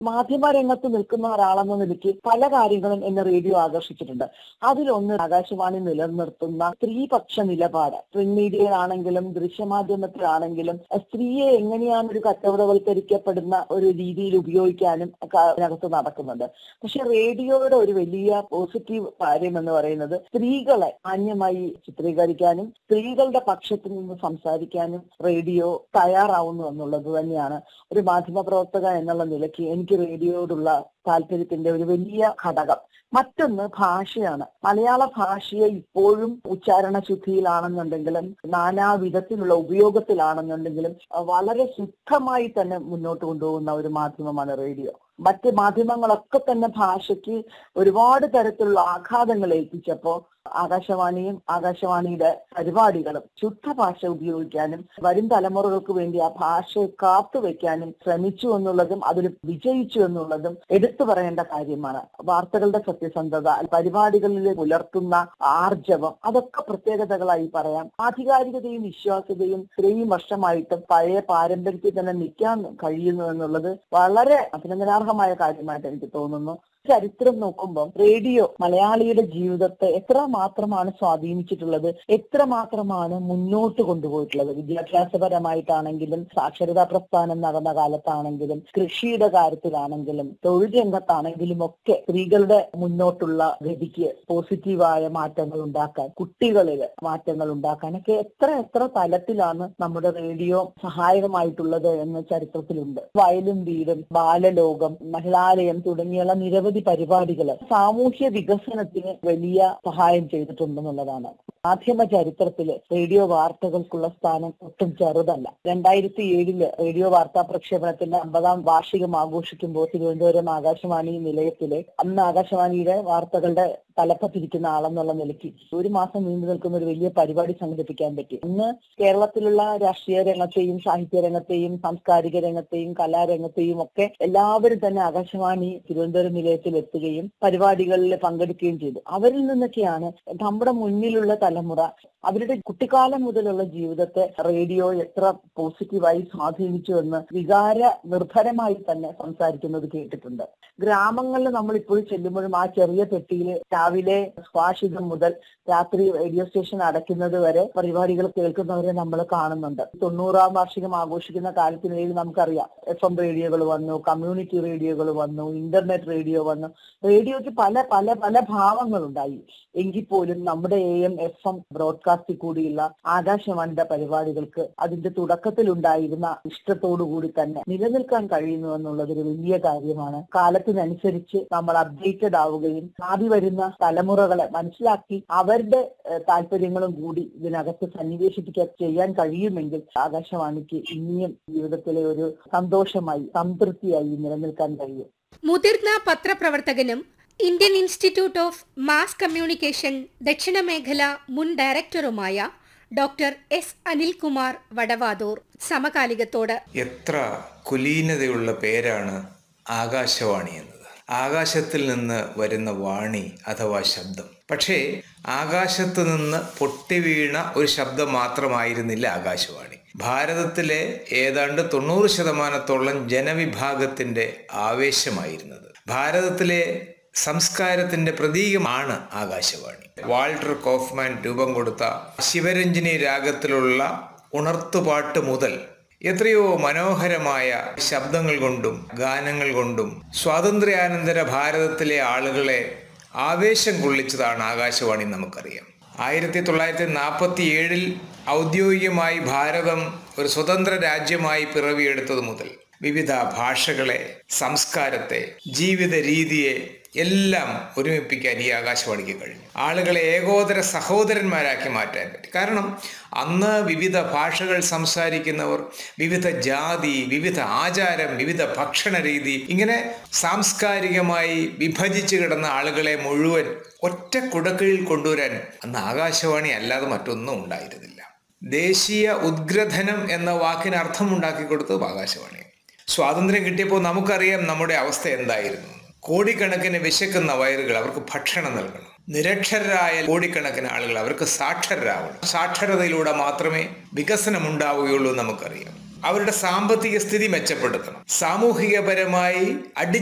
മാധ്യമരംഗത്ത് നിൽക്കുന്ന ഒരാളെന്ന നിലയ്ക്ക് പല കാര്യങ്ങളും എന്നെ റേഡിയോ ആകർഷിച്ചിട്ടുണ്ട് അതിലൊന്ന് ആകാശവാണി നിലനിർത്തുന്ന സ്ത്രീപക്ഷ നിലപാട് പ്രിന്റ് മീഡിയയിലാണെങ്കിലും ദൃശ്യമാധ്യമത്തിലാണെങ്കിലും സ്ത്രീയെ എങ്ങനെയാണ് ഒരു കച്ചവടവൽക്കരിക്കപ്പെടുന്ന ഒരു രീതിയിൽ ഉപയോഗിക്കാനും ഒക്കെ അതിനകത്ത് നടക്കുന്നുണ്ട് പക്ഷെ റേഡിയോയുടെ ഒരു വലിയ പോസിറ്റീവ് കാര്യം എന്ന് പറയുന്നത് സ്ത്രീകളെ മാന്യമായി ചിത്രീകരിക്കാനും സ്ത്രീകളുടെ പക്ഷത്ത് നിന്ന് സംസാരിക്കാനും റേഡിയോ തയ്യാറാവുന്നു എന്നുള്ളത് തന്നെയാണ് ഒരു മാധ്യമ പ്രവർത്തക എന്നുള്ള നിലയ്ക്ക് എനിക്ക് റേഡിയോയോടുള്ള താല്പര്യത്തിന്റെ ഒരു വലിയ ഘടകം മറ്റൊന്ന് ഭാഷയാണ് മലയാള ഭാഷയെ ഇപ്പോഴും ഉച്ചാരണ ശുദ്ധിയിലാണെന്നുണ്ടെങ്കിലും നാനാവിധത്തിലുള്ള ഉപയോഗത്തിലാണെന്നുണ്ടെങ്കിലും അഹ് വളരെ ശുദ്ധമായി തന്നെ മുന്നോട്ട് കൊണ്ടുപോകുന്ന ഒരു മാധ്യമമാണ് റേഡിയോ മറ്റ് മാധ്യമങ്ങളൊക്കെ തന്നെ ഭാഷയ്ക്ക് ഒരുപാട് തരത്തിലുള്ള ആഘാതങ്ങൾ ഏൽപ്പിച്ചപ്പോ ആകാശവാണിയും ആകാശവാണിയുടെ പരിപാടികളും ശുദ്ധ ഭാഷ ഉപയോഗിക്കാനും വരും തലമുറകൾക്ക് വേണ്ടി ആ ഭാഷയെ കാത്തുവെക്കാനും ശ്രമിച്ചു എന്നുള്ളതും അതിൽ വിജയിച്ചു എന്നുള്ളതും എടുത്തു പറയേണ്ട കാര്യമാണ് വാർത്തകളുടെ സത്യസന്ധത പരിപാടികളിൽ പുലർത്തുന്ന ആർജവം അതൊക്കെ പ്രത്യേകതകളായി പറയാം ആധികാരികതയും വിശ്വാസ്യതയും ഇത്രയും വർഷമായിട്ടും പഴയ പാരമ്പര്യത്തിൽ തന്നെ നിൽക്കാൻ കഴിയുന്നു എന്നുള്ളത് വളരെ അഭിനന്ദനാർഹമായ കാര്യമായിട്ട് എനിക്ക് തോന്നുന്നു ചരിത്രം നോക്കുമ്പോൾ റേഡിയോ മലയാളിയുടെ ജീവിതത്തെ എത്ര മാത്രമാണ് സ്വാധീനിച്ചിട്ടുള്ളത് എത്ര മാത്രമാണ് മുന്നോട്ട് കൊണ്ടുപോയിട്ടുള്ളത് വിദ്യാഭ്യാസപരമായിട്ടാണെങ്കിലും സാക്ഷരതാ പ്രസ്ഥാനം നടന്ന കാലത്താണെങ്കിലും കൃഷിയുടെ കാര്യത്തിലാണെങ്കിലും തൊഴിൽ രംഗത്താണെങ്കിലും ഒക്കെ സ്ത്രീകളുടെ മുന്നോട്ടുള്ള ഗതിക്ക് പോസിറ്റീവായ മാറ്റങ്ങൾ ഉണ്ടാക്കാൻ കുട്ടികളിൽ മാറ്റങ്ങൾ ഉണ്ടാക്കാനൊക്കെ എത്ര എത്ര തലത്തിലാണ് നമ്മുടെ റേഡിയോ സഹായകമായിട്ടുള്ളത് എന്ന് ചരിത്രത്തിലുണ്ട് വയലും വീടും ബാലലോകം മഹിളാലയം തുടങ്ങിയുള്ള നിരവധി പരിപാടികൾ സാമൂഹ്യ വികസനത്തിന് വലിയ സഹായം ചെയ്തിട്ടുണ്ടെന്നുള്ളതാണ് മാധ്യമ ചരിത്രത്തില് റേഡിയോ വാർത്തകൾക്കുള്ള സ്ഥാനം ഒട്ടും ചെറുതല്ല രണ്ടായിരത്തി ഏഴില് റേഡിയോ വാർത്താ പ്രക്ഷേപണത്തിന്റെ അമ്പതാം വാർഷികം ആഘോഷിക്കുമ്പോൾ തിരുവനന്തപുരം ആകാശവാണി നിലയത്തിലെ അന്ന് ആകാശവാണിയുടെ വാർത്തകളുടെ തലപ്പത്തിരിക്കുന്ന ആളെന്നുള്ള നിലയ്ക്ക് ഒരു മാസം നീണ്ടു നിൽക്കുന്ന ഒരു വലിയ പരിപാടി സംഘടിപ്പിക്കാൻ പറ്റി ഇന്ന് കേരളത്തിലുള്ള രാഷ്ട്രീയ രംഗത്തെയും സാഹിത്യ രംഗത്തെയും സാംസ്കാരിക രംഗത്തെയും കലാരംഗത്തെയും ഒക്കെ എല്ലാവരും തന്നെ ആകാശവാണി തിരുവനന്തപുരം നിലയത്തിൽ എത്തുകയും പരിപാടികളിൽ പങ്കെടുക്കുകയും ചെയ്തു അവരിൽ നിന്നൊക്കെയാണ് നമ്മുടെ മുന്നിലുള്ള തലമുറ അവരുടെ കുട്ടിക്കാലം മുതലുള്ള ജീവിതത്തെ റേഡിയോ എത്ര പോസിറ്റീവായി സ്വാധീനിച്ചു എന്ന് വികാര നിർഭരമായി തന്നെ സംസാരിക്കുന്നത് കേട്ടിട്ടുണ്ട് ഗ്രാമങ്ങളിൽ നമ്മൾ ഇപ്പോഴും ചെല്ലുമ്പോഴും ആ ചെറിയ പെട്ടിയിൽ രാവിലെ സ്വാഷിതം മുതൽ രാത്രി റേഡിയോ സ്റ്റേഷൻ അടയ്ക്കുന്നത് വരെ പരിപാടികൾ കേൾക്കുന്നവരെ നമ്മൾ കാണുന്നുണ്ട് തൊണ്ണൂറാം വാർഷികം ആഘോഷിക്കുന്ന കാലത്തിനിടയിൽ നമുക്കറിയാം എഫ് എം റേഡിയോകൾ വന്നു കമ്മ്യൂണിറ്റി റേഡിയോകൾ വന്നു ഇന്റർനെറ്റ് റേഡിയോ വന്നു റേഡിയോയ്ക്ക് പല പല പല ഭാവങ്ങളുണ്ടായി എങ്കിൽ പോലും നമ്മുടെ എ എം എഫ് എം ബ്രോഡ്കാസ്റ്റിൽ കൂടിയുള്ള ആകാശവാണിയുടെ പരിപാടികൾക്ക് അതിന്റെ തുടക്കത്തിൽ ഉണ്ടായിരുന്ന ഇഷ്ടത്തോടു കൂടി തന്നെ നിലനിൽക്കാൻ കഴിയുന്നു എന്നുള്ളത് ഒരു വലിയ കാര്യമാണ് കാലത്തിനനുസരിച്ച് നമ്മൾ അപ്ഡേറ്റഡ് ആവുകയും ഭാവി വരുന്ന തലമുറകളെ മനസ്സിലാക്കി അവരുടെ ഏഹ്, താല്പര്യങ്ങളും കൂടി ഇതിനകത്ത് സന്നിവേശിപ്പിക്കാൻ ചെയ്യാൻ കഴിയുമെങ്കിൽ ആകാശവാണിക്ക് ഇനിയും ജീവിതത്തിലെ ഒരു സന്തോഷമായി സംതൃപ്തിയായി നിലനിൽക്കാൻ കഴിയും മുതിർന്ന പത്രപ്രവർത്തകനും Indian institute of mass communication ദക്ഷിണ മേഖല മുൻ ഡയറക്ടറുമായ ഡോക്ടർ എസ് അനിൽകുമാർ വടവാതൂർ സമകാലികത്തോട് എത്ര കുലീനതയുള്ള പേരാണ് ആകാശവാണി എന്നത് ആകാശത്തിൽ നിന്ന് വരുന്ന വാണി അഥവാ ശബ്ദം പക്ഷേ ആകാശത്ത് നിന്ന് പൊട്ടിവീണ ഒരു ശബ്ദം മാത്രമായിരുന്നില്ല ആകാശവാണി ഭാരതത്തിലെ ഏതാണ്ട് തൊണ്ണൂറ് ശതമാനത്തോളം ജനവിഭാഗത്തിന്റെ ആവേശമായിരുന്നത് ഭാരതത്തിലെ സംസ്കാരത്തിന്റെ പ്രതീകമാണ് ആകാശവാണി വാൾട്ടർ കോഫ്മാൻ രൂപം കൊടുത്ത ശിവരഞ്ജിനി രാഗത്തിലുള്ള ഉണർത്തുപാട്ട് മുതൽ എത്രയോ മനോഹരമായ ശബ്ദങ്ങൾ കൊണ്ടും ഗാനങ്ങൾ കൊണ്ടും സ്വാതന്ത്ര്യാനന്തര ഭാരതത്തിലെ ആളുകളെ ആവേശം കൊള്ളിച്ചതാണ് ആകാശവാണി നമുക്കറിയാം ആയിരത്തി തൊള്ളായിരത്തി നാൽപ്പത്തി ഏഴിൽ ഔദ്യോഗികമായി ഭാരതം ഒരു സ്വതന്ത്ര രാജ്യമായി പിറവിയെടുത്തത് മുതൽ വിവിധ ഭാഷകളെ സംസ്കാരത്തെ ജീവിത രീതിയെ എല്ലാം ഒരുമിപ്പിക്കാൻ ഈ ആകാശവാണിക്ക് കഴിഞ്ഞു ആളുകളെ ഏകോദര സഹോദരന്മാരാക്കി മാറ്റാൻ പറ്റി കാരണം അന്ന് വിവിധ ഭാഷകൾ സംസാരിക്കുന്നവർ വിവിധ ജാതി വിവിധ ആചാരം വിവിധ ഭക്ഷണ രീതി ഇങ്ങനെ സാംസ്കാരികമായി വിഭജിച്ച് കിടന്ന ആളുകളെ മുഴുവൻ ഒറ്റ കുടക്കീഴിൽ കൊണ്ടുവരാൻ അന്ന് ആകാശവാണി അല്ലാതെ മറ്റൊന്നും ഉണ്ടായിരുന്നില്ല ദേശീയ ഉദ്ഗ്രഥനം എന്ന വാക്കിന് അർത്ഥമുണ്ടാക്കി കൊടുത്തത് ആകാശവാണി സ്വാതന്ത്ര്യം കിട്ടിയപ്പോൾ നമുക്കറിയാം നമ്മുടെ അവസ്ഥ എന്തായിരുന്നു കോടിക്കണക്കിന് വിശക്കുന്ന വയറുകൾ അവർക്ക് ഭക്ഷണം നൽകണം നിരക്ഷരരായ കോടിക്കണക്കിന് ആളുകൾ അവർക്ക് സാക്ഷരരാവണം സാക്ഷരതയിലൂടെ മാത്രമേ വികസനം ഉണ്ടാവുകയുള്ളൂ എന്ന് നമുക്കറിയാം അവരുടെ സാമ്പത്തിക സ്ഥിതി മെച്ചപ്പെടുത്തണം സാമൂഹികപരമായി അടി